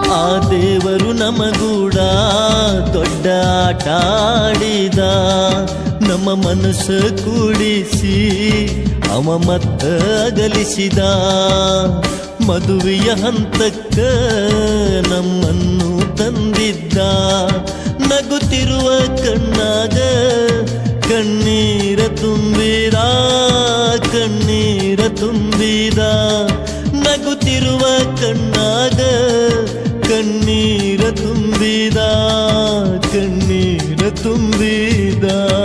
ಆ ದೇವರು ನಮಗೂಡ ದೊಡ್ಡ ಆಟ ಆಡಿದ ನಮ್ಮ ಮನಸ್ಸು ಕೂಡಿಸಿ ಅವ ಮತ್ತ ಅಗಲಿಸಿದ ಮದುವೆಯ ಹಂತಕ್ಕ ನಮ್ಮನ್ನು ತಂದಿದ್ದ ನಗುತ್ತಿರುವ ಕಣ್ಣಾಗ ಕಣ್ಣೀರ ತುಂಬಿದ ಕಣ್ಣೀರ ತುಂಬಿದ ನಗುತ್ತಿರುವ ಕಣ್ಣಾಗ ಕಣ್ಣೀರ ತುಂಬಿದ ಕಣ್ಣೀರ ತುಂಬಿದ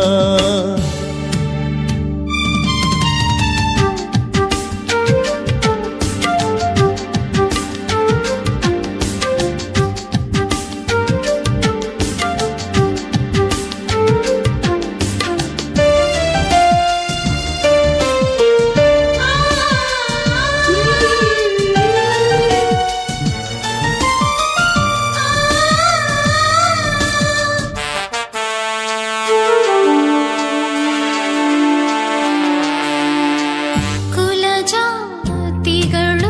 ಕುಲ ಜಾತಿಗಳು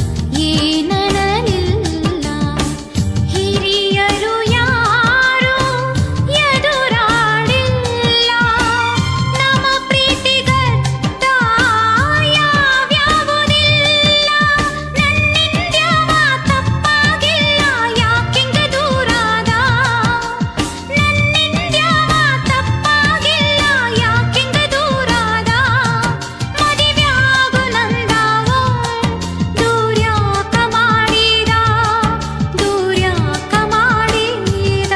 ಏನನಲಿಲ್ಲ ಹಿರಿಯರು ಯಾರು ಎದುರಾಡಿಲ್ಲ ನಮ್ಮ ಪ್ರೀತಿಗತ್ತ ಯಾವ್ಯಾವುದಿಲ್ಲ ನನ್ನಿಂದ್ಯಾವ ತಪ್ಪಾಗಿಲ್ಲ ಯಾಕಿಂಗ ದೂರಾದ ನನ್ನಿಂದ್ಯಾವ ತಪ್ಪಾಗಿಲ್ಲ ಯಾಕಿಂಗ ದೂರಾದ ಮದಿವ್ಯಾಗು ನಂದಾವ ದೂರ್ಯಾಕ ಮಾಡಿದ ದೂರ್ಯಾಕ ಮಾಡಿದ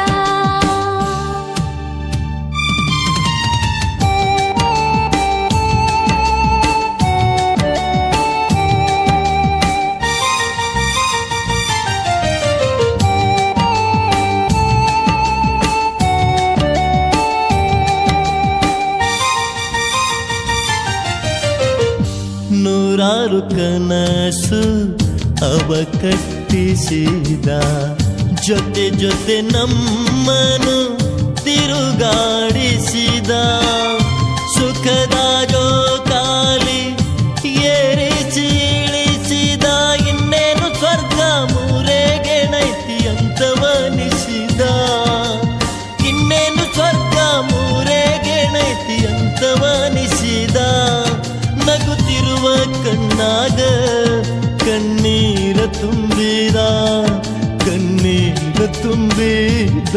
ನೂರಾರು ಕನಸು ಅವ ಕಟ್ಟಿಸಿದ ಜೊತೆ ಜೊತೆ ನಮ್ಮನು ತಿರುಗಾಡಿಸಿದ ಸುಖದ ಜೋಕಾಲಿ ಏರಿಸಿ ಇಳಿಸಿದ ಇನ್ನೇನು ಸ್ವರ್ಗ ಮೂರೇ ಗೆಣೈತಿ ಅಂತವನಿಸಿದ ಇನ್ನೇನು ಸ್ವರ್ಗ ಮೂರೇ ಗೆಣೈತಿ ಅಂತವನಿಸಿದ ನಗುತ್ತಿರುವ ಕಣ್ಣಾಗ ಕಣ್ಣೀರ ತುಂಬಿದ ಕಣ್ಣೀರ ತುಂಬಿದ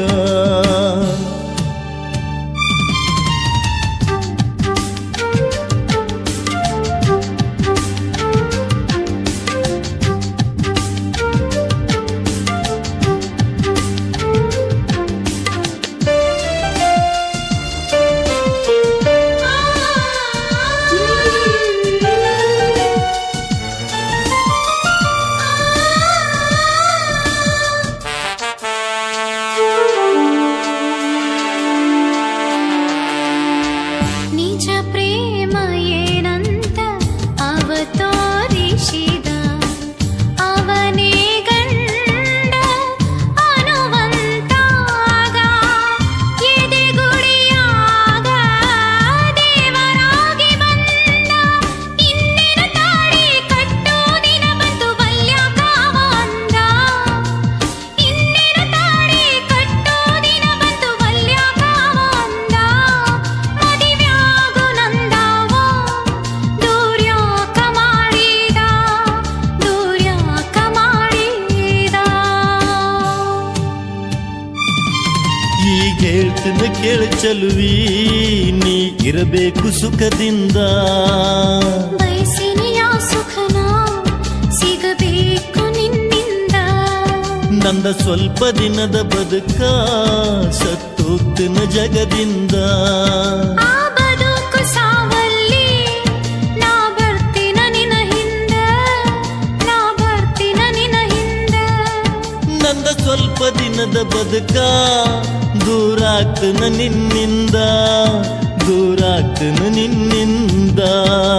ನಿಜ ಪ್ರೇಮ ಏನಂತ ಅವ ತೋರಿಸಿದ ಅವನೇ ಗಂಡ ಅನುವಂತಾಗ ಎದೆಗುಡಿಯಾಗ ದೇವರಾಗಿ ಬಂದ ಇನ್ನೇನು ತಾಳಿ ಕಟ್ಟೋ ದಿನ ಬಂತು ಬಲ್ಯಾಕಾವ ಅಂದ ಇನ್ನೇನು ತಾಳಿ ಕಟ್ಟೋ ದಿನ ಬಂತು ಬಲ್ಯಾಕಾವ ಅಂದ ಮದಿವ್ಯಾಗು ನಂದಾವ ದೂರ್ಯಾಕ ಮಾಡಿದ ದೂರ್ಯಾಕ ಮಾಡಿದ ಈಗ ಹೇಳ್ತನ ಕೇಳ ಚಲುವಿ ನೀ ಇರಬೇಕು ಸುಖದಿಂದ ಬಯಸಿನಿಯ ಸುಖನ ಸಿಗಬೇಕು ನಿನ್ನಿಂದ ನಂದ ಸ್ವಲ್ಪ ದಿನದ ಬದುಕ ಸತ್ತೋಗ್ತನ ಜಗದಿಂದ ಆ ಬದುಕು ಸಾವಲ್ಲಿ ನಾ ಬರ್ತೀನ ನಿನ ಹಿಂದ ನಾ ಬರ್ತೀನ ನಿನ ಹಿಂದ ನಂದ ಸ್ವಲ್ಪ ದಿನದ ಬದುಕ ದೂರಾಗ್ತನ ನಿನ್ನಿಂದ ದೂರಾಗ್ತನ ನಿನ್ನಿಂದ